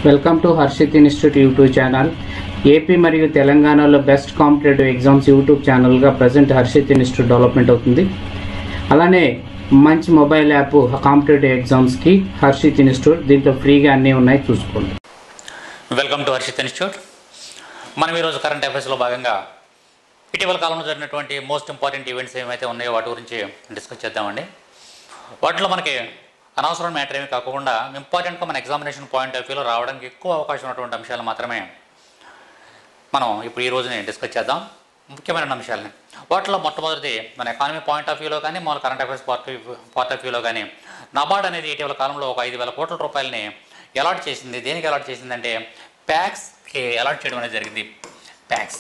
Welcome to Harshith institute YouTube channel AP మరియు తెలంగాణలో best competitive exams YouTube ఛానల్గా present Harshith institute development అవుతుంది అలానే మంచి మొబైల్ యాప్ కాంపిటేటివ్ ఎగ్జామ్స్కి హర్షిత్ ఇన్స్టిట్యూట్ దీంట్లో ఫ్రీగా అన్నీ ఉన్నాయి చూసుకోండి వెల్కమ్ టు హర్షిత్ ఇన్స్టిట్యూట్ మనం ఈరోజు కరెంట్ అఫైర్స్లో భాగంగా ఇటీవల కాలంలో జరిగినటువంటి మోస్ట్ ఇంపార్టెంట్ ఈవెంట్స్ ఏమైతే ఉన్నాయో వాటి గురించి డిస్కస్ చేద్దామండి వాటిలో మనకి అనవసరం మ్యాటర్ ఏమి కాకుండా ఇంపార్టెంట్గా మన ఎగ్జామినేషన్ పాయింట్ ఆఫ్ వ్యూలో రావడానికి ఎక్కువ అవకాశం ఉన్నటువంటి అంశాలు మాత్రమే మనం ఇప్పుడు ఈ రోజుని డిస్కస్ చేద్దాం ముఖ్యమైన అంశాలని వాటిలో మొట్టమొదటిది మన ఎకానమీ పాయింట్ ఆఫ్ వ్యూలో కానీ మన current affairs part part of వ్యూలో కానీ నబార్డ్ అనేది ఇటీవల కాలంలో ఒక ఐదు వేల కోట్ల రూపాయలని అలాట్ చేసింది దేనికి అలాట్ చేసిందంటే ప్యాక్స్కి అలాట్ చేయడం అనేది జరిగింది ప్యాక్స్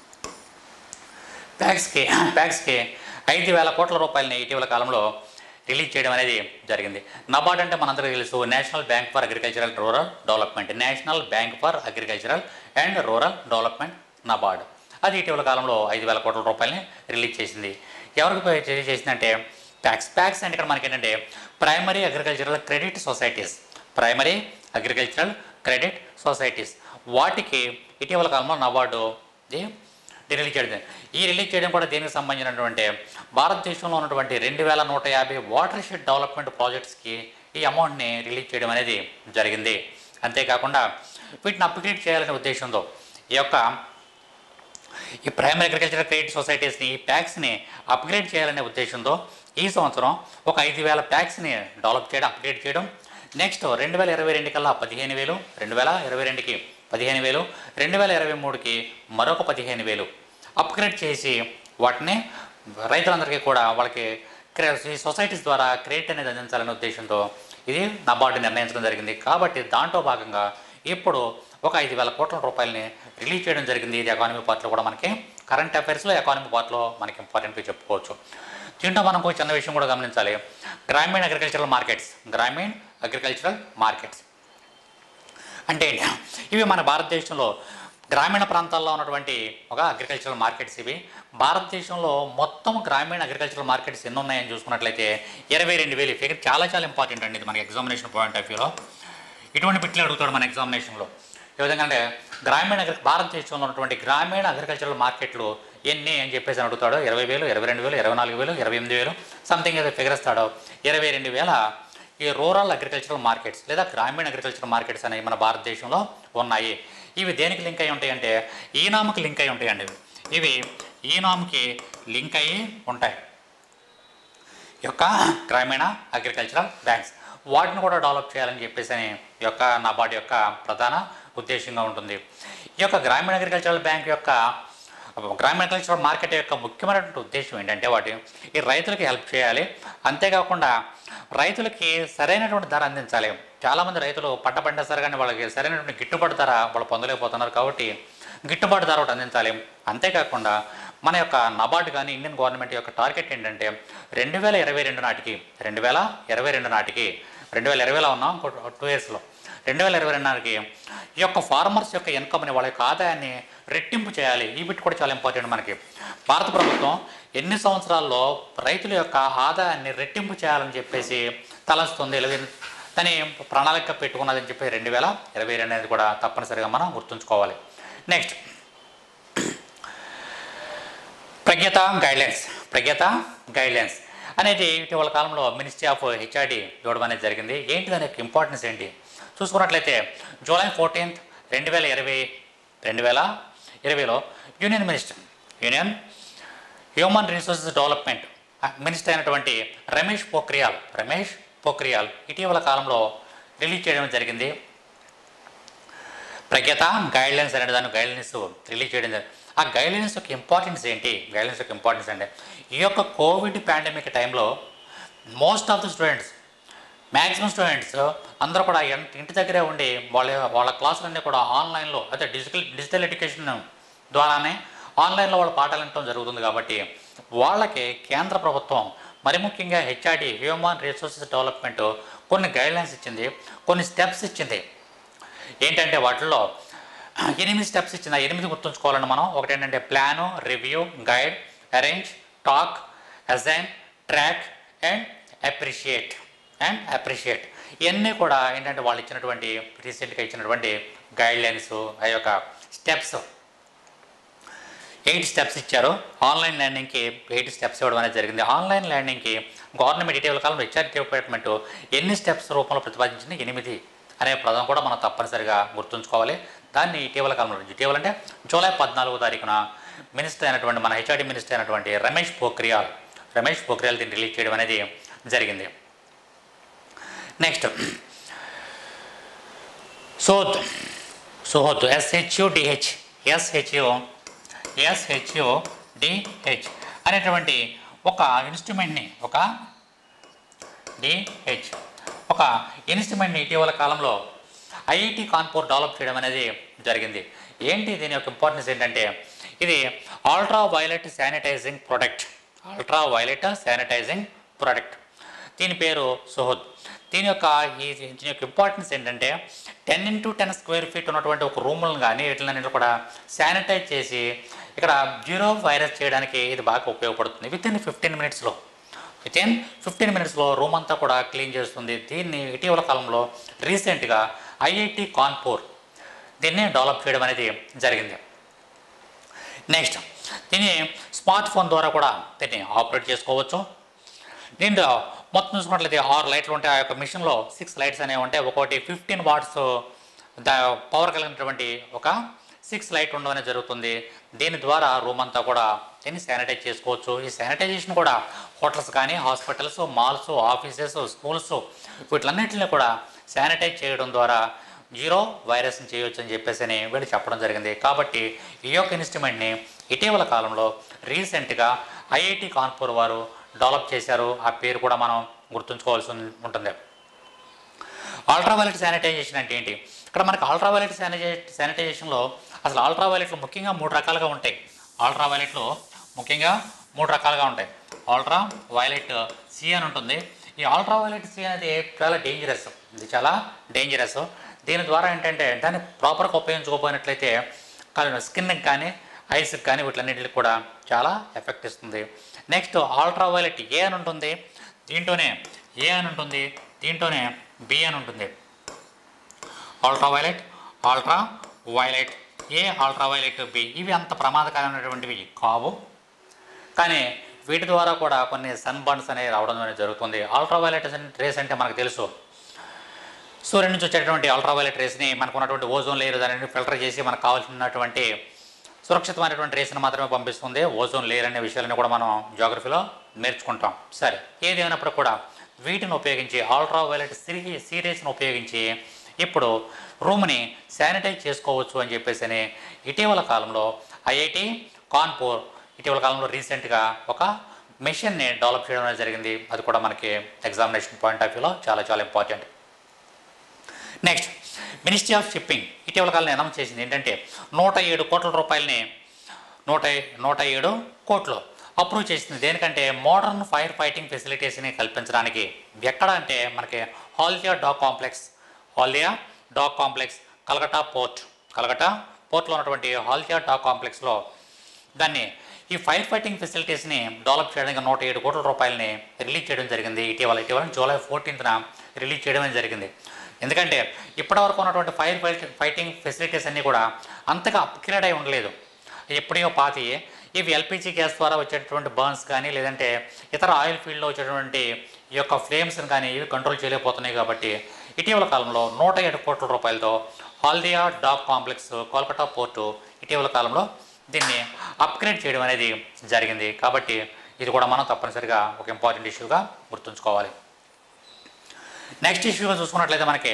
ప్యాక్స్కి ప్యాక్స్కి ఐదు వేల కోట్ల రూపాయలని ఇటీవల కాలంలో రిలీజ్ చేయడం అనేది జరిగింది నబార్డ్ అంటే మనందరికీ తెలుసు national bank for agricultural rural development national bank for agricultural and rural development NABARD అది ఇటీవల కాలంలో ఐదు వేల కోట్ల రూపాయలని రిలీజ్ చేసింది ఎవరికి పోయి రిలీజ్ చేసిందంటే ప్యాక్స్ ప్యాక్స్ అంటే ఇక్కడ మనకి ఏంటంటే primary agricultural credit societies primary agricultural credit societies వాటికి ఇటీవల కాలంలో నబార్డు ఇది రిలీజ్ చేయడం ఈ రిలీజ్ చేయడం కూడా దీనికి సంబంధించినటువంటి భారతదేశంలో ఉన్నటువంటి రెండు వేల నూట యాభై వాటర్ షెడ్ డెవలప్మెంట్ ప్రాజెక్ట్స్కి ఈ అమౌంట్ని రిలీజ్ చేయడం అనేది జరిగింది అంతేకాకుండా వీటిని అప్గ్రేడ్ చేయాలనే ఉద్దేశంతో ఈ యొక్క ఈ ప్రైమరీ అగ్రికల్చర్ క్రెడిట్ సొసైటీస్ని ఈ ప్యాక్స్ని అప్గ్రేడ్ చేయాలనే ఉద్దేశంతో ఈ సంవత్సరం ఒక ఐదు వేల ప్యాక్స్ని డెవలప్ చేయడం అప్గ్రేడ్ చేయడం నెక్స్ట్ రెండు వేల ఇరవై రెండు కల్లా పదిహేను వేలు రెండు వేల ఇరవై రెండుకి పదిహేను వేలు రెండు వేల ఇరవై మూడుకి మరొక పదిహేను వేలు అప్గ్రేడ్ చేసి వాటిని రైతులందరికీ కూడా వాళ్ళకి క్రె- ఈ సొసైటీస్ ద్వారా క్రెడిట్ అనేది అందించాలనే ఉద్దేశంతో ఇది నబార్డు నిర్ణయించడం జరిగింది కాబట్టి దాంట్లో భాగంగా ఇప్పుడు ఒక ఐదు వేల కోట్ల రూపాయలని రిలీజ్ చేయడం జరిగింది ఇది ఎకానమీ పార్ట్లో కూడా మనకి కరెంట్ అఫైర్స్లో ఎకానమీ పార్ట్లో మనకి ఇంపార్టెంట్గా చెప్పుకోవచ్చు దీంట్లో మనం ఒక చిన్న విషయం కూడా గమనించాలి గ్రామీణ అగ్రికల్చరల్ మార్కెట్స్ గ్రామీణ అగ్రికల్చరల్ మార్కెట్స్ అంటే ఏంటి? ఇవి మన భారతదేశంలో గ్రామీణ ప్రాంతాల్లో ఉన్నటువంటి ఒక అగ్రికల్చరల్ మార్కెట్స్ ఇవి భారతదేశంలో మొత్తం గ్రామీణ అగ్రికల్చరల్ మార్కెట్స్ ఎన్ని ఉన్నాయని చూసుకున్నట్లయితే ఇరవై రెండు వేలు ఫిగర్ చాలా చాలా ఇంపార్టెంట్ అండి ఇది మనకి ఎగ్జామినేషన్ పాయింట్ ఆఫ్ వ్యూలో ఇటువంటి బిట్లు అడుగుతాడు మన ఎగ్జామినేషన్లో ఏ విధంగా అంటే గ్రామీణ అగ్రి భారతదేశంలో ఉన్నటువంటి గ్రామీణ అగ్రికల్చరల్ మార్కెట్లు ఎన్ని అని చెప్పేసి అని అడుగుతాడు ఇరవై వేలు ఇరవై రెండు వేలు ఇరవై నాలుగు వేలు ఇరవై ఎనిమిది వేలు సంథింగ్ ఏదో ఫిగర్ ఇస్తాడో ఇరవై రెండు వేల ఈ రూరల్ అగ్రికల్చరల్ మార్కెట్స్ లేదా గ్రామీణ అగ్రికల్చరల్ మార్కెట్స్ అనేవి మన భారతదేశంలో ఉన్నాయి ఇవి దేనికి లింక్ అయి ఉంటాయి అంటే ఈనాముకి లింక్ అయి ఉంటాయండి ఇవి ఇవి ఈనాముకి లింక్ అయ్యి ఉంటాయి ఈ యొక్క గ్రామీణ అగ్రికల్చరల్ బ్యాంక్స్ వాటిని కూడా డెవలప్ చేయాలని చెప్పేసి అని ఈ యొక్క నాబార్డు యొక్క ప్రధాన ఉద్దేశంగా ఉంటుంది ఈ యొక్క గ్రామీణ అగ్రికల్చరల్ బ్యాంక్ యొక్క గ్రామీణ అగ్రికల్చరల్ మార్కెట్ యొక్క ముఖ్యమైనటువంటి ఉద్దేశం ఏంటంటే వాటి ఈ రైతులకి హెల్ప్ చేయాలి అంతేకాకుండా రైతులకి సరైనటువంటి ధర అందించాలి చాలామంది రైతులు పంట పండేస్తారు కానీ వాళ్ళకి సరైనటువంటి గిట్టుబాటు ధర వాళ్ళు పొందలేకపోతున్నారు కాబట్టి గిట్టుబాటు ధర ఒకటి అందించాలి అంతేకాకుండా మన యొక్క నబార్డు కానీ ఇండియన్ గవర్నమెంట్ యొక్క టార్గెట్ ఏంటంటే రెండు వేల ఇరవై రెండు నాటికి రెండు వేల ఇరవై రెండు నాటికి రెండు వేల ఇరవైలో ఉన్నాం టూ ఇయర్స్లో రెండు వేల ఇరవై రెండు నాటికి ఈ యొక్క ఫార్మర్స్ యొక్క ఇన్కమ్ని వాళ్ళ యొక్క ఆదాయాన్ని రెట్టింపు చేయాలి ఈ బిట్ కూడా చాలా ఇంపార్టెంట్ మనకి భారత ప్రభుత్వం ఎన్ని సంవత్సరాల్లో రైతుల యొక్క ఆదాయాన్ని రెట్టింపు చేయాలని చెప్పేసి తలస్తుంది లేదా దాని ప్రణాళిక పెట్టుకున్నదని చెప్పి రెండు వేల ఇరవై రెండు అనేది కూడా తప్పనిసరిగా మనం గుర్తుంచుకోవాలి next Pragyata guidelines Pragyata guidelines అనేది ఇటీవల కాలంలో మినిస్ట్రీ ఆఫ్ హెచ్ఆర్డి ఇవ్వడం అనేది జరిగింది ఏంటి దాని యొక్క ఇంపార్టెన్స్ ఏంటి చూసుకున్నట్లయితే జూలై ఫోర్టీన్త్ రెండు వేల ఇరవై రెండు వేల ఇరవైలో union minister union human resources development minister అయినటువంటి రమేష్ పోఖ్రియాల్ రమేష్ పోఖ్రియాల్ ఇటీవల కాలంలో రిలీజ్ చేయడం జరిగింది ప్రఖ్యాత గైడ్లైన్స్ అనే దాని గైడ్లైన్స్ రిలీజ్ చేయడం జరిగింది ఆ గైడ్లైన్స్ యొక్క ఇంపార్టెన్స్ ఏంటి గైడ్లైన్స్ యొక్క ఇంపార్టెన్స్ అంటే ఈ యొక్క కోవిడ్ పాండమిక్ టైంలో most of the students maximum students అందరూ కూడా ఎన్- ఇంటి దగ్గరే ఉండి వాళ్ళ వాళ్ళ క్లాసులన్నీ కూడా ఆన్లైన్లో అదే డిజిటల్ డిజిటల్ ఎడ్యుకేషన్ ద్వారానే ఆన్లైన్లో వాళ్ళ పాఠాలు వినటం జరుగుతుంది కాబట్టి వాళ్ళకి కేంద్ర ప్రభుత్వం మరి ముఖ్యంగా హెచ్ఆర్డి హ్యూమన్ రిసోర్సెస్ డెవలప్మెంట్ కొన్ని గైడ్లైన్స్ ఇచ్చింది కొన్ని స్టెప్స్ ఇచ్చింది ఏంటంటే వాటిల్లో ఎనిమిది స్టెప్స్ ఇచ్చింది ఆ ఎనిమిది గుర్తుంచుకోవాలండి మనం ఒకటి ఏంటంటే plan review guide arrange talk assign track and appreciate and appreciate ఇవన్నీ కూడా ఏంటంటే వాళ్ళు ఇచ్చినటువంటి రీసెంట్గా ఇచ్చినటువంటి గైడ్ లైన్స్ ఆ యొక్క స్టెప్స్ ఎయిట్ స్టెప్స్ ఇచ్చారు ఆన్లైన్ ల్యాండింగ్కి ఎయిట్ స్టెప్స్ ఇవ్వడం అనేది జరిగింది ఆన్లైన్ ల్యాండింగ్కి గవర్నమెంట్ ఇటీవల కాలంలో హెచ్ఆర్ డిపార్ట్మెంట్ ఎన్ని స్టెప్స్ రూపంలో ప్రతిపాదించింది ఎనిమిది అనే పదం కూడా మనం తప్పనిసరిగా గుర్తుంచుకోవాలి దాన్ని ఇటీవల కాలంలో ఇటీవల అంటే జూలై పద్నాలుగో తారీఖున మినిస్టర్ అయినటువంటి మన హెచ్ఆర్డి మినిస్టర్ అయినటువంటి రమేష్ పోఖ్రియాల్ రమేష్ పోఖ్రియాల్ దీన్ని రిలీజ్ చేయడం అనేది జరిగింది నెక్స్ట్ సోత్ సోహత్ SHU DH SHU SHU DH అనేటువంటి ఒక ఇన్స్ట్రుమెంట్ని ఒక డిహెచ్ ఒక ఇన్స్ట్రుమెంట్ని ఇటీవల కాలంలో ఐఐటి కాన్పూర్ డెవలప్ చేయడం అనేది జరిగింది ఏంటి దీని యొక్క ఇంపార్టెన్స్ ఏంటంటే ఇది ultra violet sanitizing product ultra violet sanitizing product దీని పేరు సుహుద్ దీని యొక్క ఈ దీని యొక్క ఇంపార్టెన్స్ ఏంటంటే ten into ten square feet ఉన్నటువంటి ఒక రూములను కానీ వీటిని కూడా శానిటైజ్ చేసి ఇక్కడ జీరో వైరస్ చేయడానికి ఇది బాగా ఉపయోగపడుతుంది విత్ ఇన్ ఫిఫ్టీన్ మినిట్స్లో విత్ ఇన్ ఫిఫ్టీన్ మినిట్స్లో రూమ్ అంతా కూడా క్లీన్ చేస్తుంది దీన్ని ఇటీవల కాలంలో రీసెంట్గా ఐఐటి కాన్పూర్ దీన్ని డెవలప్ చేయడం అనేది జరిగింది నెక్స్ట్ దీన్ని స్మార్ట్ ఫోన్ ద్వారా కూడా దీన్ని ఆపరేట్ చేసుకోవచ్చు దీంట్లో మొత్తం చూసుకున్నట్లయితే ఆరు లైట్లు ఉంటాయి ఆ యొక్క మిషన్లో సిక్స్ లైట్స్ అనేవి ఉంటాయి ఒకటి ఫిఫ్టీన్ వాట్స్ దా పవర్ కలిగినటువంటి ఒక సిక్స్ లైట్ ఉండడం అనేది జరుగుతుంది దీని ద్వారా రూమ్ అంతా కూడా దీన్ని శానిటైజ్ చేసుకోవచ్చు ఈ శానిటైజేషన్ కూడా హోటల్స్ కానీ హాస్పిటల్స్ మాల్స్ ఆఫీసెస్ స్కూల్స్ వీటిలన్నింటినీ కూడా శానిటైజ్ చేయడం ద్వారా జీరో వైరస్ని చేయొచ్చు అని చెప్పేసి అని వీళ్ళు చెప్పడం జరిగింది కాబట్టి ఈ యొక్క ఇన్స్ట్రుమెంట్ని ఇటీవల కాలంలో రీసెంట్గా ఐఐటి కాన్పూర్ వారు డెవలప్ చేశారు ఆ పేరు కూడా మనం గుర్తుంచుకోవాల్సి ఉం- ఉంటుంది అల్ట్రావైలెట్ శానిటైజేషన్ అంటే ఏంటి ఇక్కడ మనకి అల్ట్రావైలెట్ శానిటై శానిటైజేషన్లో అసలు అల్ట్రావైలెట్లు ముఖ్యంగా మూడు రకాలుగా ఉంటాయి అల్ట్రావైలెట్లు ముఖ్యంగా మూడు రకాలుగా ఉంటాయి అల్ట్రా వైలెట్ సి అని ఉంటుంది ఈ అల్ట్రావైలెట్ సి అనేది చాలా డేంజరస్ ఇది చాలా డేంజరస్ దీని ద్వారా ఏంటంటే దాన్ని ప్రాపర్గా ఉపయోగించుకోపోయినట్లయితే స్కిన్కి కానీ ఐస్కి కానీ వీటిలన్నింటికి కూడా చాలా ఎఫెక్ట్ ఇస్తుంది నెక్స్ట్ అల్ట్రా వైలెట్ ఏ అని ఉంటుంది దీంట్లోనే ఏ అని ఉంటుంది దీంట్లోనే బి అని ఉంటుంది ultra violet ultra violet A ultra violet B ఇవి అంత ప్రమాదకరమైనటువంటివి కావు కానీ వీటి ద్వారా కూడా కొన్ని సన్ బర్న్స్ అనేవి రావడం అనేది జరుగుతుంది అల్ట్రా వైలెట్ రేస్ అంటే మనకు తెలుసు సూర్యుడి నుంచి వచ్చేటువంటి అల్ట్రా వైలెట్ రేస్ని మనకు ఉన్నటువంటి ఓజోన్ లేయర్ దానిని ఫిల్టర్ చేసి మనకు కావాల్సినటువంటి సురక్షితమైనటువంటి రేస్ని మాత్రమే పంపిస్తుంది ఓజోన్ లేయర్ అనే విషయాలను కూడా మనం జాగ్రఫీలో నేర్చుకుంటాం సరే ఏది అయినప్పుడు కూడా వీటిని ఉపయోగించి అల్ట్రా వైలెట్ సిరీ సీరీస్ని ఉపయోగించి ఇప్పుడు రూమ్ని శానిటైజ్ చేసుకోవచ్చు అని చెప్పేసి అని ఇటీవల కాలంలో ఐఐటి కాన్పూర్ ఇటీవల కాలంలో రీసెంట్గా ఒక మెషిన్ని డెవలప్ చేయడం అనేది జరిగింది అది కూడా మనకి ఎగ్జామినేషన్ పాయింట్ ఆఫ్ వ్యూలో చాలా చాలా important next ministry of shipping ఇటీవల కాలంలో అనౌన్స్ చేసింది ఏంటంటే నూట ఏడు కోట్ల రూపాయలని నూట నూట ఏడు కోట్లు అప్రూవ్ చేసింది దేనికంటే మోడర్న్ ఫైర్ ఫైటింగ్ ఫెసిలిటీస్ని కల్పించడానికి ఎక్కడ అంటే మనకి Haldia dock complex Haldia dock complex Kolkata port Kolkata పోర్ట్లో ఉన్నటువంటి హాల్దియా డాక్ కాంప్లెక్స్లో దాన్ని ఈ ఫైర్ ఫైటింగ్ ఫెసిలిటీస్ని డెవలప్ చేయడానికి నూట ఏడు కోట్ల రూపాయలని రిలీజ్ చేయడం జరిగింది ఇటీవల ఇటీవల జూలై ఫోర్టీన్త్న రిలీజ్ చేయడం అనేది జరిగింది ఎందుకంటే ఇప్పటివరకు ఉన్నటువంటి ఫైర్ ఫైట్ ఫైటింగ్ ఫెసిలిటీస్ అన్నీ కూడా అంతగా అప్గ్రేడ్ అయి ఉండలేదు ఎప్పుడో పాతి ఇవి ఎల్పిజి గ్యాస్ ద్వారా వచ్చేటటువంటి బర్న్స్ కానీ లేదంటే ఇతర ఆయిల్ ఫీల్డ్లో వచ్చేటువంటి ఈ యొక్క ఫ్లేమ్స్ని కానీ ఇవి కంట్రోల్ చేయలేకపోతున్నాయి కాబట్టి ఇటీవల కాలంలో నూట ఏడు కోట్ల రూపాయలతో Haldia dock complex Kolkata port ఇటీవల కాలంలో దీన్ని అప్గ్రేడ్ చేయడం అనేది జరిగింది కాబట్టి ఇది కూడా మనం తప్పనిసరిగా ఒక ఇంపార్టెంట్ ఇష్యూగా గుర్తుంచుకోవాలి నెక్స్ట్ ఇష్యూగా చూసుకున్నట్లయితే మనకి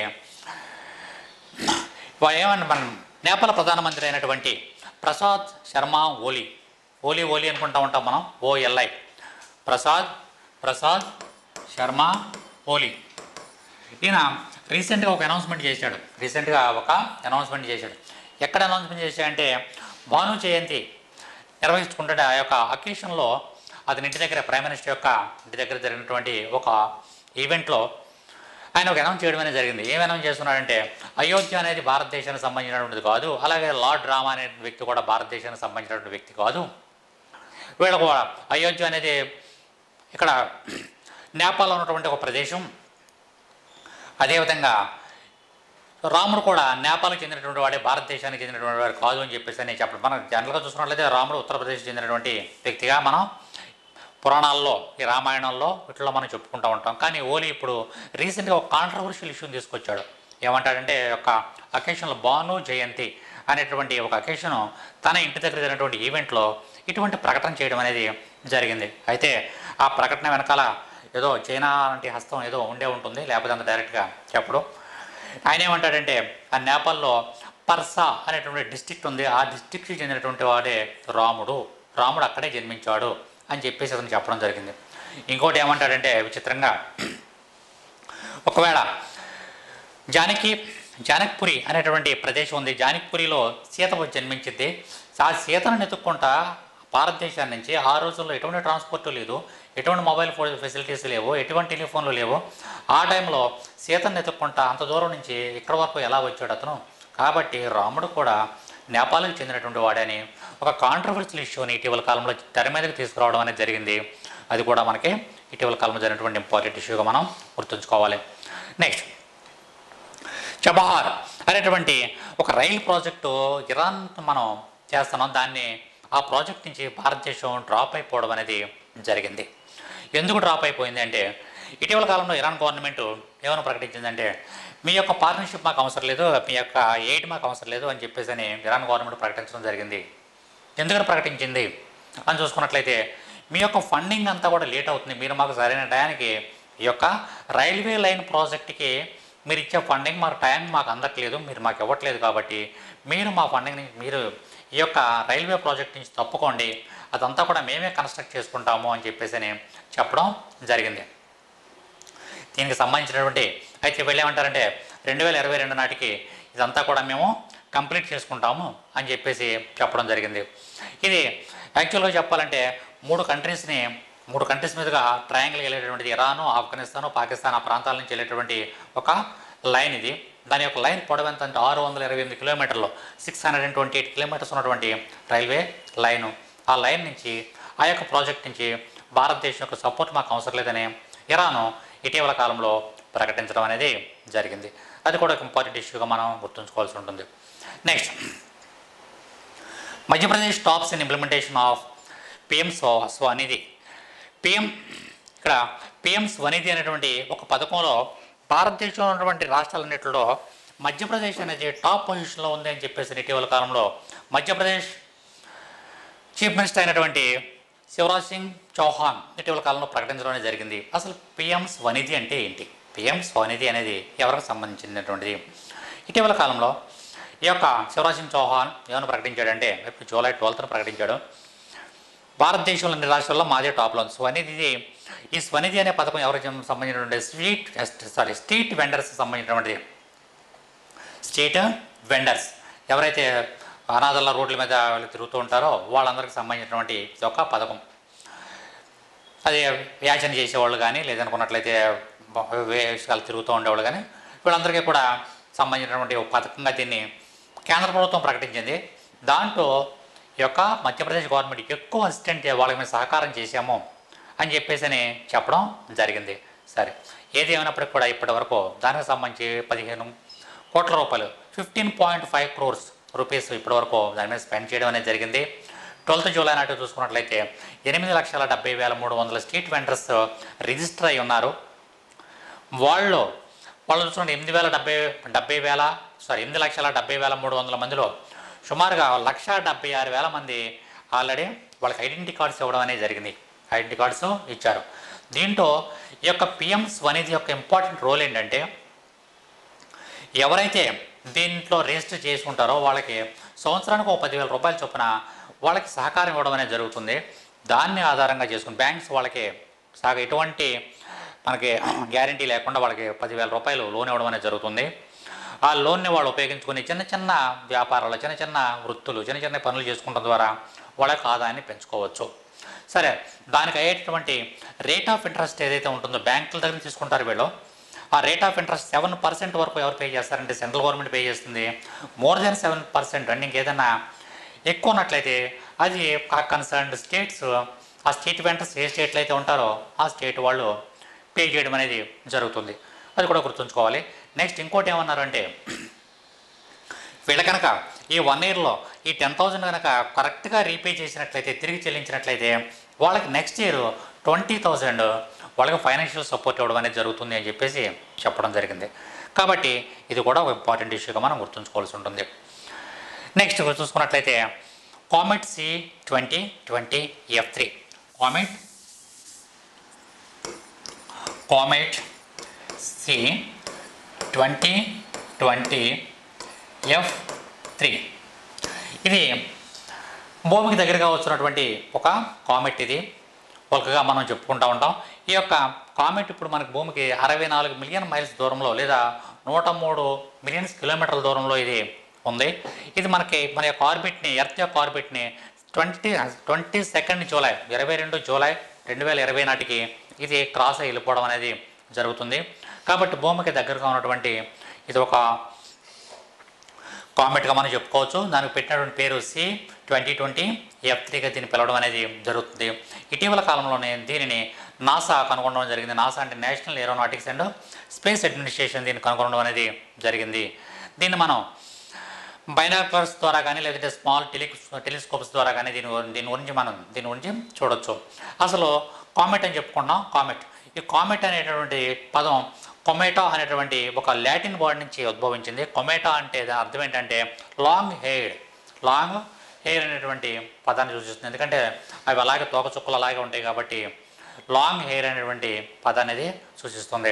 వా- ఏమన్నా మనం నేపాల్ ప్రధానమంత్రి అయినటువంటి ప్రసాద్ శర్మ ఓలీ ఓలీ ఓలీ అనుకుంటా ఉంటాం మనం ఓఎల్ఐ ప్రసాద్ ప్రసాద్ శర్మ ఓలీ ఈయన రీసెంట్గా ఒక అనౌన్స్మెంట్ చేశాడు రీసెంట్గా ఒక అనౌన్స్మెంట్ చేశాడు ఎక్కడ అనౌన్స్మెంట్ చేశాడంటే భాను జయంతి నిర్వహించుకుంటే ఆ యొక్క అకేషన్లో అతని ఇంటి దగ్గర ప్రైమ్ మినిస్టర్ యొక్క ఇంటి దగ్గర జరిగినటువంటి ఒక ఈవెంట్లో ఆయన ఒక అనౌన్స్ చేయడం అనేది జరిగింది ఏం అనౌన్స్ చేస్తున్నాడంటే అయోధ్య అనేది భారతదేశానికి సంబంధించినటువంటిది కాదు అలాగే లార్డ్ రామా అనే వ్యక్తి కూడా భారతదేశానికి సంబంధించినటువంటి వ్యక్తి కాదు వీళ్ళకు కూడా అయోధ్య అనేది ఇక్కడ నేపాల్లో ఉన్నటువంటి ఒక ప్రదేశం అదేవిధంగా రాముడు కూడా నేపాల్కి చెందినటువంటి వాడే భారతదేశానికి చెందినటువంటి వాడు కాదు అని చెప్పేసి అని చెప్పడం మనం జనరల్గా చూసుకున్నట్లయితే రాముడు ఉత్తరప్రదేశ్ చెందినటువంటి వ్యక్తిగా మనం పురాణాల్లో ఈ రామాయణంలో ఇట్లా మనం చెప్పుకుంటూ ఉంటాం కానీ ఓలీ ఇప్పుడు రీసెంట్గా ఒక కాంట్రవర్షియల్ ఇష్యూని తీసుకొచ్చాడు ఏమంటాడంటే ఒక అకేషన్లో భాను జయంతి అనేటువంటి ఒక అకేషన్ తన ఇంటి దగ్గర జరిగినటువంటి ఈవెంట్లో ఇటువంటి ప్రకటన చేయడం అనేది జరిగింది అయితే ఆ ప్రకటన వెనకాల ఏదో చైనా లాంటి హస్తం ఏదో ఉండే ఉంటుంది లేకపోతే అంత డైరెక్ట్గా చెప్పడు ఆయన ఏమంటాడంటే ఆ నేపాల్లో పర్సా అనేటువంటి డిస్ట్రిక్ట్ ఉంది ఆ డిస్ట్రిక్ట్కి చెందినటువంటి వాడే రాముడు రాముడు అక్కడే జన్మించాడు అని చెప్పేసి అతను చెప్పడం జరిగింది ఇంకోటి ఏమంటాడంటే విచిత్రంగా ఒకవేళ జానకి జానక్పురి అనేటువంటి ప్రదేశం ఉంది జానక్పురిలో సీత జన్మించింది ఆ సీతను నెతుక్కుంటా భారతదేశం నుంచి ఆ రోజుల్లో ఎటువంటి ట్రాన్స్పోర్ట్ లేదు ఎటువంటి మొబైల్ ఫోన్ ఫెసిలిటీస్ లేవు ఎటువంటి టెలిఫోన్లు లేవు ఆ టైంలో సీతను ఎత్తుక్కుంటా అంత దూరం నుంచి ఇక్కడ వరకు ఎలా వచ్చాడు అతను కాబట్టి రాముడు కూడా నేపాల్కి చెందినటువంటి వాడని ఒక కాంట్రవర్షియల్ ఇష్యూని ఇటీవల కాలంలో తెర మీదకి తీసుకురావడం అనేది జరిగింది అది కూడా మనకి ఇటీవల కాలంలో జరిగినటువంటి ఇంపార్టెంట్ ఇష్యూగా మనం గుర్తుంచుకోవాలి నెక్స్ట్ చబహార్ అనేటువంటి ఒక రైలు ప్రాజెక్టు ఇరాన్ మనం చేస్తున్నాం దాన్ని ఆ ప్రాజెక్ట్ నుంచి భారతదేశం డ్రాప్ అయిపోవడం అనేది జరిగింది ఎందుకు డ్రాప్ అయిపోయింది అంటే ఇటీవల కాలంలో ఇరాన్ గవర్నమెంట్ ఏమైనా ప్రకటించిందంటే మీ యొక్క పార్ట్నర్షిప్ మాకు అవసరం లేదు మీ యొక్క ఎయిడ్ మాకు అవసరం లేదు అని చెప్పేసి అని ఇరాన్ గవర్నమెంట్ ప్రకటించడం జరిగింది ఎందుకని ప్రకటించింది అని చూసుకున్నట్లయితే మీ యొక్క ఫండింగ్ అంతా కూడా లేట్ అవుతుంది మీరు మాకు సరైన టయానికి ఈ యొక్క రైల్వే లైన్ ప్రాజెక్ట్కి మీరు ఇచ్చే ఫండింగ్ మాకు టైం మాకు అందట్లేదు మీరు మాకు ఇవ్వట్లేదు కాబట్టి మీరు మా ఫండింగ్ని మీరు ఈ యొక్క రైల్వే ప్రాజెక్ట్ నుంచి తప్పుకోండి అదంతా కూడా మేమే కన్స్ట్రక్ట్ చేసుకుంటాము అని చెప్పేసి అని చెప్పడం జరిగింది దీనికి సంబంధించినటువంటి అయితే వీళ్ళు ఏమంటారంటే రెండు వేల ఇరవై రెండు నాటికి ఇదంతా కూడా మేము కంప్లీట్ చేసుకుంటాము అని చెప్పేసి చెప్పడం జరిగింది ఇది యాక్చువల్గా చెప్పాలంటే మూడు కంట్రీస్ని మూడు కంట్రీస్ మీదుగా ట్రయాంగిల్ వెళ్ళేటటువంటిది ఇరాను ఆఫ్ఘనిస్తాను పాకిస్తాన్ ఆ ప్రాంతాల నుంచి వెళ్ళేటువంటి ఒక లైన్ ఇది దాని యొక్క లైన్ పొడవు ఎంత అంటే ఆరు వందల ఇరవై ఎనిమిది కిలోమీటర్లు six hundred and twenty eight kilometres ఉన్నటువంటి రైల్వే లైను ఆ లైన్ నుంచి ఆ యొక్క ప్రాజెక్ట్ నుంచి భారతదేశం యొక్క సపోర్ట్ మాకు అవసరం లేదని ఇరాను ఇటీవల కాలంలో ప్రకటించడం అనేది జరిగింది అది కూడా ఒక ఇంపార్టెంట్ ఇష్యూగా మనం గుర్తుంచుకోవాల్సి ఉంటుంది next Madhya Pradesh tops in implementation of PM స్వ స్వనిధి పిఎం ఇక్కడ పిఎం స్వనిధి అనేటువంటి ఒక పథకంలో భారతదేశంలో ఉన్నటువంటి రాష్ట్రాలన్నింటిలో మధ్యప్రదేశ్ అనేది టాప్ పొజిషన్లో ఉంది అని చెప్పేసి ఇటీవల కాలంలో మధ్యప్రదేశ్ చీఫ్ మినిస్టర్ అయినటువంటి శివరాజ్ సింగ్ చౌహాన్ ఇటీవల కాలంలో ప్రకటించడం అనేది జరిగింది అసలు పిఎం స్వనిధి అంటే ఏంటి పిఎం స్వనిధి అనేది ఎవరికి సంబంధించినటువంటిది ఇటీవల కాలంలో ఈ యొక్క శివరాజ్ సింగ్ చౌహాన్ ఏమైనా ప్రకటించాడంటే ఇప్పుడు జూలై ట్వెల్త్న ప్రకటించాడు భారతదేశంలో అన్ని రాష్ట్రాల్లో మాదే టాప్లో ఉంది స్వనిధి ఇది ఈ స్వనిధి అనే పథకం ఎవరికి సంబంధించినటువంటి స్ట్రీట్ సారీ స్ట్రీట్ వెండర్స్ సంబంధించినటువంటిది స్ట్రీట్ వెండర్స్ ఎవరైతే అనాథల రోడ్ల మీద వాళ్ళు తిరుగుతూ ఉంటారో వాళ్ళందరికీ సంబంధించినటువంటి ఇది ఒక పథకం అది వ్యాచన చేసేవాళ్ళు కానీ లేదనుకున్నట్లయితే వేషాలు తిరుగుతూ ఉండేవాళ్ళు కానీ వీళ్ళందరికీ కూడా సంబంధించినటువంటి ఒక పథకంగా దీన్ని కేంద్ర ప్రభుత్వం ప్రకటించింది దాంట్లో ఈ యొక్క మధ్యప్రదేశ్ గవర్నమెంట్ ఎక్కువ అసిస్టెంట్ వాళ్ళకి మేము సహకారం చేశాము అని చెప్పేసి అని చెప్పడం జరిగింది సరే ఏది ఏమైనప్పటికీ కూడా ఇప్పటి వరకు దానికి సంబంధించి పదిహేను కోట్ల రూపాయలు fifteen point five crores rupees ఇప్పటివరకు దాని మీద స్పెండ్ చేయడం అనేది జరిగింది ట్వెల్త్ జూలై నాటి చూసుకున్నట్లయితే ఎనిమిది లక్షల డెబ్బై వేల మూడు వందల స్ట్రీట్ వెండర్స్ రిజిస్టర్ అయి ఉన్నారు వాళ్ళు వాళ్ళు చూసుకుంటే ఎనిమిది వేల డెబ్బై డెబ్బై వేల సారీ ఎనిమిది లక్షల డెబ్బై వేల మూడు వందల మందిలో సుమారుగా లక్ష డెబ్బై ఆరు వేల మంది ఆల్రెడీ వాళ్ళకి ఐడెంటిటీ కార్డ్స్ ఇవ్వడం అనేది జరిగింది ఐడెంటిటీ కార్డ్స్ ఇచ్చారు దీంట్లో ఈ యొక్క పిఎం స్వనిధి యొక్క ఇంపార్టెంట్ రోల్ ఏంటంటే ఎవరైతే దీంట్లో రిజిస్టర్ చేసుకుంటారో వాళ్ళకి సంవత్సరానికి ఒక పదివేల రూపాయల చొప్పున వాళ్ళకి సహకారం ఇవ్వడం అనేది జరుగుతుంది దాన్ని ఆధారంగా చేసుకుని బ్యాంక్స్ వాళ్ళకి సాగ ఎటువంటి మనకి గ్యారంటీ లేకుండా వాళ్ళకి పదివేల రూపాయలు లోన్ ఇవ్వడం అనేది జరుగుతుంది ఆ లోన్ని వాళ్ళు ఉపయోగించుకొని చిన్న చిన్న వ్యాపారాలు చిన్న చిన్న వృత్తులు చిన్న చిన్న పనులు చేసుకోవడం ద్వారా వాళ్ళ యొక్క ఆదాయాన్ని పెంచుకోవచ్చు సరే దానికి అయ్యేటటువంటి రేట్ ఆఫ్ ఇంట్రెస్ట్ ఏదైతే ఉంటుందో బ్యాంకుల దగ్గర తీసుకుంటారు వీళ్ళు ఆ rate of interest seven percent వరకు ఎవరు పే చేస్తారంటే సెంట్రల్ గవర్నమెంట్ పే చేస్తుంది more than seven percent and ఇంకేదైనా ఎక్కువ ఉన్నట్లయితే అది కన్సర్న్డ్ స్టేట్స్ ఆ స్టేట్ వెంటర్స్ ఏ స్టేట్లో అయితే ఉంటారో ఆ స్టేట్ వాళ్ళు పే చేయడం అనేది జరుగుతుంది అది కూడా గుర్తుంచుకోవాలి నెక్స్ట్ ఇంకోటి ఏమన్నారంటే వీళ్ళ కనుక ఈ వన్ ఇయర్లో ఈ టెన్ థౌజండ్ కనుక కరెక్ట్గా రీపే చేసినట్లయితే తిరిగి చెల్లించినట్లయితే వాళ్ళకి నెక్స్ట్ ఇయర్ ట్వంటీ థౌజండ్ వాళ్ళకి ఫైనాన్షియల్ సపోర్ట్ ఇవ్వడం అనేది జరుగుతుంది అని చెప్పేసి చెప్పడం జరిగింది కాబట్టి ఇది కూడా ఒక ఇంపార్టెంట్ ఇష్యూగా మనం గుర్తుంచుకోవాల్సి ఉంటుంది నెక్స్ట్ చూసుకున్నట్లయితే comet C twenty twenty F three comet comet C twenty twenty F three ఇది భూమికి దగ్గరగా వచ్చినటువంటి ఒక కామెట్ ఇది ఒకగా మనం చెప్పుకుంటూ ఉంటాం ఈ యొక్క కామెట్ ఇప్పుడు మనకి భూమికి అరవై నాలుగు మిలియన్ మైల్స్ దూరంలో లేదా నూట మూడు మిలియన్స్ కిలోమీటర్ల దూరంలో ఇది ఉంది ఇది మనకి మన యొక్క ఆర్బిట్ని ఎర్త్ యొక్క ఆర్బిట్ని ట్వంటీ ట్వంటీ సెకండ్ జూలై ఇరవై రెండు జూలై రెండు వేల ఇరవై నాటికి ఇది క్రాస్ అయి వెళ్ళిపోవడం అనేది జరుగుతుంది కాబట్టి భూమికి దగ్గరగా ఉన్నటువంటి ఇది ఒక కామెంట్గా మనం చెప్పుకోవచ్చు దానికి పెట్టినటువంటి పేరు సి ట్వంటీ ట్వంటీ ఎఫ్ త్రీగా దీన్ని పిలవడం అనేది జరుగుతుంది ఇటీవల కాలంలోనే దీనిని నాసా కనుగొనడం జరిగింది నాసా అంటే national aeronautics and space administration దీన్ని కనుగొనడం అనేది జరిగింది దీన్ని మనం బైనాక్లర్స్ ద్వారా కానీ లేదంటే స్మాల్ టెలి టెలిస్కోప్స్ ద్వారా కానీ దీని గురి- దీని గురించి మనం దీని గురించి చూడొచ్చు అసలు కామెట్ అని చెప్పుకున్నాం కామెట్ ఈ కామెట్ అనేటటువంటి పదం కొమేటా అనేటువంటి ఒక లాటిన్ వర్డ్ నుంచి ఉద్భవించింది కొమేటా అంటే దాని అర్థం ఏంటంటే లాంగ్ హెయిర్ లాంగ్ హెయిర్ అనేటువంటి పదాన్ని సూచిస్తుంది ఎందుకంటే అవి అలాగే తోకచుక్కలు అలాగే ఉంటాయి కాబట్టి లాంగ్ హెయిర్ అనేటువంటి పదాన్ని అనేది సూచిస్తుంది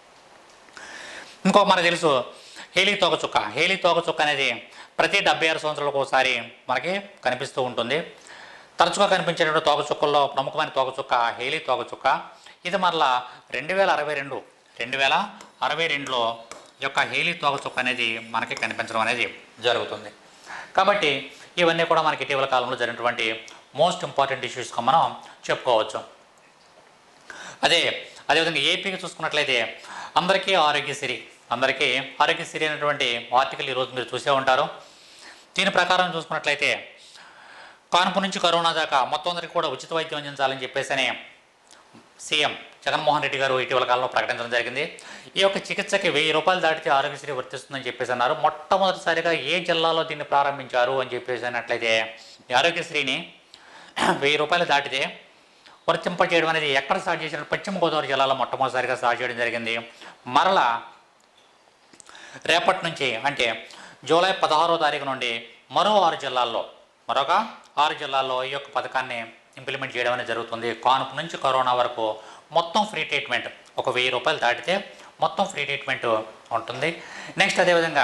ఇంకో మనకు తెలుసు హేలీ తోకచుక్క హేలీ తోకచుక్క అనేది ప్రతి డెబ్బై ఆరు సంవత్సరాలకు ఒకసారి మనకి కనిపిస్తూ ఉంటుంది తరచుగా కనిపించేటువంటి తోకచుక్కల్లో ప్రముఖమైన తోకచుక్క హేలీ తోకచుక్క ఇది మరలా రెండు వేల అరవై రెండు రెండు వేల అరవై రెండులో ఈ యొక్క హేలీ తోకచుక్క అనేది మనకి కనిపించడం అనేది జరుగుతుంది కాబట్టి ఇవన్నీ కూడా మనకి ఇటీవల కాలంలో జరిగినటువంటి మోస్ట్ ఇంపార్టెంట్ ఇష్యూస్గా మనం చెప్పుకోవచ్చు అదే అదేవిధంగా ఏపీకి చూసుకున్నట్లయితే అందరికీ ఆరోగ్యశ్రీ అందరికీ ఆరోగ్యశ్రీ అనేటువంటి ఆర్టికల్ ఈరోజు మీరు చూసే ఉంటారు దీని ప్రకారం చూసుకున్నట్లయితే కాన్పు నుంచి కరోనా దాకా మొత్తం అందరికీ కూడా ఉచిత వైద్యం అందించాలని చెప్పేసి అని సీఎం జగన్మోహన్ రెడ్డి గారు ఇటీవల కాలంలో ప్రకటించడం జరిగింది ఈ యొక్క చికిత్సకి వెయ్యి రూపాయలు దాటితే ఆరోగ్యశ్రీ వర్తిస్తుందని చెప్పేసి అన్నారు మొట్టమొదటిసారిగా ఏ జిల్లాలో దీన్ని ప్రారంభించారు అని చెప్పేసి అన్నట్లయితే ఈ ఆరోగ్యశ్రీని వెయ్యి రూపాయలు దాటితే వర్తింపజేయడం అనేది ఎక్కడ స్టార్ట్ చేసిన పశ్చిమ గోదావరి జిల్లాలో మొట్టమొదటిసారిగా స్టార్ట్ చేయడం జరిగింది మరలా రేపటి నుంచి అంటే జూలై పదహారో తారీఖు నుండి మరో ఆరు జిల్లాల్లో మరొక ఆరు జిల్లాల్లో ఈ యొక్క పథకాన్ని ఇంప్లిమెంట్ చేయడం అనేది జరుగుతుంది కానుపు నుంచి కరోనా వరకు మొత్తం ఫ్రీ ట్రీట్మెంట్ ఒక వెయ్యి రూపాయలు దాటితే మొత్తం ఫ్రీ ట్రీట్మెంట్ ఉంటుంది నెక్స్ట్ అదేవిధంగా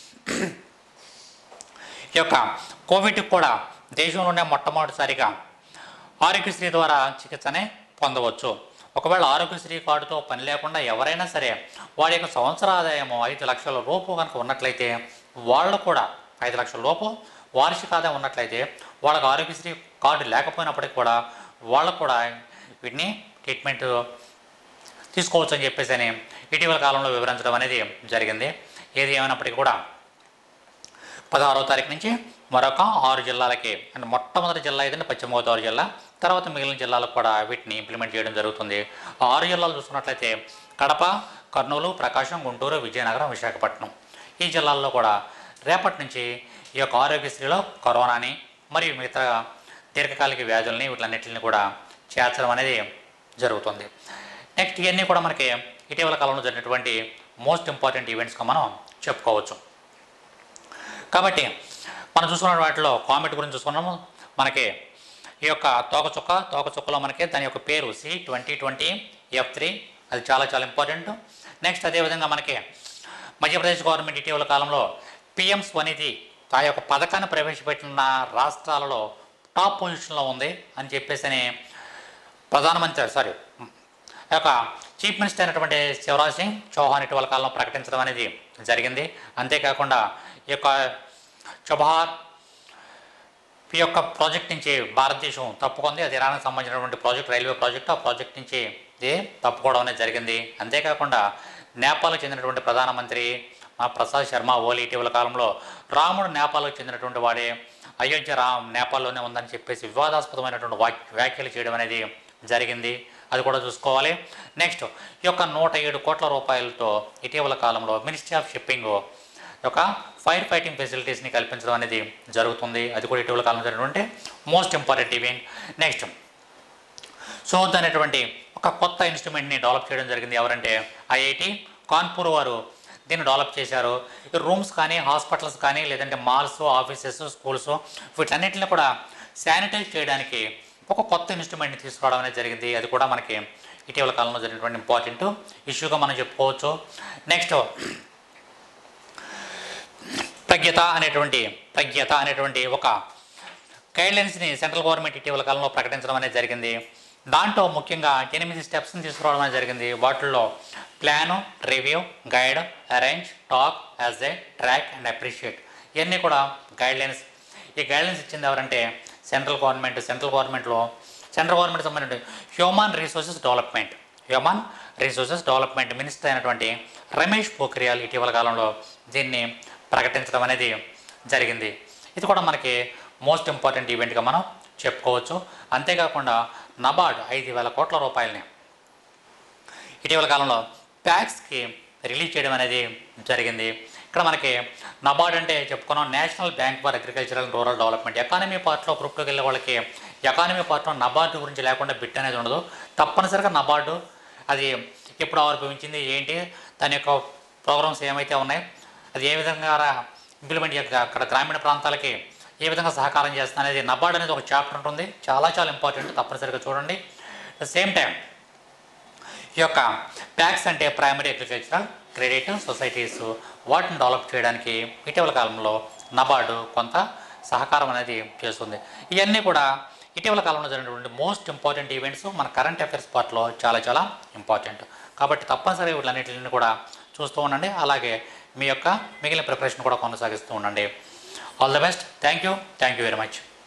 ఈ యొక్క కోవిడ్కి కూడా దేశంలోనే మొట్టమొదటిసారిగా ఆరోగ్యశ్రీ ద్వారా చికిత్సనే పొందవచ్చు ఒకవేళ ఆరోగ్యశ్రీ కార్డుతో పని లేకుండా ఎవరైనా సరే వాడి యొక్క సంవత్సర ఆదాయము ఐదు లక్షల లోపు కనుక ఉన్నట్లయితే వాళ్ళు కూడా ఐదు లక్షల లోపు వార్షిక ఆదాయం ఉన్నట్లయితే వాళ్ళకి ఆరోగ్యశ్రీ కార్డు లేకపోయినప్పటికీ కూడా వాళ్ళు కూడా వీటిని ట్రీట్మెంట్ తీసుకోవచ్చు అని చెప్పేసి అని ఇటీవల కాలంలో వివరించడం అనేది జరిగింది ఏది ఏమైనప్పటికీ కూడా పదహారో తారీఖు నుంచి మరొక ఆరు జిల్లాలకి అంటే మొట్టమొదటి జిల్లా ఏదంటే పశ్చిమ గోదావరి జిల్లా తర్వాత మిగిలిన జిల్లాలకు కూడా వీటిని ఇంప్లిమెంట్ చేయడం జరుగుతుంది ఆ ఆరు జిల్లాలు చూసుకున్నట్లయితే కడప కర్నూలు ప్రకాశం గుంటూరు విజయనగరం విశాఖపట్నం ఈ జిల్లాల్లో కూడా రేపటి నుంచి ఈ యొక్క ఆరోగ్యశ్రీలో కరోనాని మరియు మిగతా దీర్ఘకాలిక వ్యాధుల్ని వీటిలన్నింటిని కూడా చేర్చడం అనేది జరుగుతుంది నెక్స్ట్ ఇవన్నీ కూడా మనకి ఇటీవల కాలంలో జరిగినటువంటి మోస్ట్ ఇంపార్టెంట్ ఈవెంట్స్గా మనం చెప్పుకోవచ్చు కాబట్టి మనం చూసుకున్న వాటిలో కామెట్ గురించి చూసుకున్నాము మనకి ఈ యొక్క తోకచుక్క తోకచుక్కలో మనకి దాని యొక్క పేరు C twenty twenty F three అది చాలా చాలా ఇంపార్టెంట్ నెక్స్ట్ అదేవిధంగా మనకి మధ్యప్రదేశ్ గవర్నమెంట్ ఇటీవల కాలంలో పిఎం స్వనిధి ఆ యొక్క పథకాన్ని ప్రవేశపెట్టిన రాష్ట్రాలలో టాప్ పొజిషన్లో ఉంది అని చెప్పేసి అని ప్రధానమంత్రి సారీ ఆ యొక్క చీఫ్ మినిస్టర్ అయినటువంటి శివరాజ్ సింగ్ చౌహాన్ ఇటీవల కాలంలో ప్రకటించడం అనేది జరిగింది అంతేకాకుండా ఈ యొక్క చబహార్ ఈ యొక్క ప్రాజెక్ట్ నుంచి భారతదేశం తప్పుకుంది అది ఇరాన్కి సంబంధించినటువంటి ప్రాజెక్ట్ రైల్వే ప్రాజెక్ట్ ఆ ప్రాజెక్ట్ నుంచి ఇది తప్పుకోవడం అనేది జరిగింది అంతేకాకుండా నేపాల్కి చెందినటువంటి ప్రధానమంత్రి మా ప్రసాద్ శర్మ ఓలీ ఇటీవల కాలంలో రాముడు నేపాల్కి చెందినటువంటి వాడే అయోధ్య రా నేపాల్లోనే ఉందని చెప్పేసి వివాదాస్పదమైనటువంటి వాక్ వ్యాఖ్యలు చేయడం అనేది జరిగింది అది కూడా చూసుకోవాలి నెక్స్ట్ ఈ యొక్క నూట ఏడు కోట్ల రూపాయలతో ఇటీవల కాలంలో మినిస్ట్రీ ఆఫ్ షిప్పింగ్ యొక్క ఫైర్ ఫైటింగ్ ఫెసిలిటీస్ని కల్పించడం అనేది జరుగుతుంది అది కూడా ఇటీవల కాలంలో జరిగినటువంటి most important event next Shudh అనేటువంటి ఒక కొత్త ఇన్స్ట్రుమెంట్ని డెవలప్ చేయడం జరిగింది ఎవరంటే ఐఐటి కాన్పూర్ వారు దీన్ని డెవలప్ చేశారు ఈ రూమ్స్ కానీ హాస్పిటల్స్ కానీ లేదంటే మాల్స్ ఆఫీసెస్ స్కూల్స్ వీటన్నిటిని కూడా శానిటైజ్ చేయడానికి ఒక కొత్త ఇన్స్ట్రుమెంట్ని తీసుకురావడం అనేది జరిగింది అది కూడా మనకి ఇటీవల కాలంలో జరిగినటువంటి ఇంపార్టెంట్ ఇష్యూగా మనం చెప్పుకోవచ్చు నెక్స్ట్ ప్రజ్ఞత అనేటువంటి ప్రజ్ఞత అనేటువంటి ఒక గైడ్లైన్స్ని సెంట్రల్ గవర్నమెంట్ ఇటీవల కాలంలో ప్రకటించడం అనేది జరిగింది దాంట్లో ముఖ్యంగా ఎనిమిది స్టెప్స్ని తీసుకురావడం అనేది జరిగింది వాటిల్లో plan review guide arrange talk as a track and appreciate ఇవన్నీ కూడా గైడ్లైన్స్ ఈ గైడ్లైన్స్ ఇచ్చింది ఎవరంటే సెంట్రల్ గవర్నమెంట్ సెంట్రల్ గవర్నమెంట్లో సెంట్రల్ గవర్నమెంట్ సంబంధించిన human resources development human resources development minister అయినటువంటి రమేష్ పోఖ్రియాల్ ఇటీవల కాలంలో దీన్ని ప్రకటించడం అనేది జరిగింది ఇది కూడా మనకి మోస్ట్ ఇంపార్టెంట్ ఈవెంట్గా మనం చెప్పుకోవచ్చు అంతేకాకుండా నబార్డ్ ఐదు వేల కోట్ల రూపాయలని ఇటీవల కాలంలో ప్యాక్స్కి రిలీజ్ చేయడం అనేది జరిగింది ఇక్కడ మనకి నబార్డ్ అంటే చెప్పుకున్నాం national bank for agricultural and rural development economy పార్ట్లో గ్రూప్లోకి వెళ్ళే వాళ్ళకి ఎకానమీ పార్ట్లో నబార్డు గురించి లేకుండా బిట్ అనేది ఉండదు తప్పనిసరిగా నబార్డు అది ఎప్పుడు ఆవిర్భవించింది ఏంటి దాని యొక్క ప్రోగ్రామ్స్ ఏమైతే ఉన్నాయి అది ఏ విధంగా ఇంప్లిమెంట్ చేయాలి అక్కడ గ్రామీణ ప్రాంతాలకి ఏ విధంగా సహకారం చేస్తుంది అనేది నబార్డ్ అనేది ఒక చాప్టర్ ఉంటుంది చాలా చాలా ఇంపార్టెంట్ తప్పనిసరిగా చూడండి సేమ్ టైం ఈ యొక్క ప్యాక్స్ అంటే ప్రైమరీ అగ్రికల్చరల్ క్రెడిట్ సొసైటీస్ వాటిని డెవలప్ చేయడానికి ఇటీవల కాలంలో నబార్డు కొంత సహకారం అనేది చేస్తుంది ఇవన్నీ కూడా ఇటీవల కాలంలో జరిగినటువంటి మోస్ట్ ఇంపార్టెంట్ ఈవెంట్స్ మన కరెంట్ అఫైర్స్ పార్ట్లో చాలా చాలా ఇంపార్టెంట్ కాబట్టి తప్పనిసరిగా వీటిలన్నింటిని కూడా చూస్తూ ఉండండి అలాగే మీ యొక్క మిగిలిన ప్రిపరేషన్ కూడా కొనసాగిస్తూ ఉండండి all the best thank you thank you very much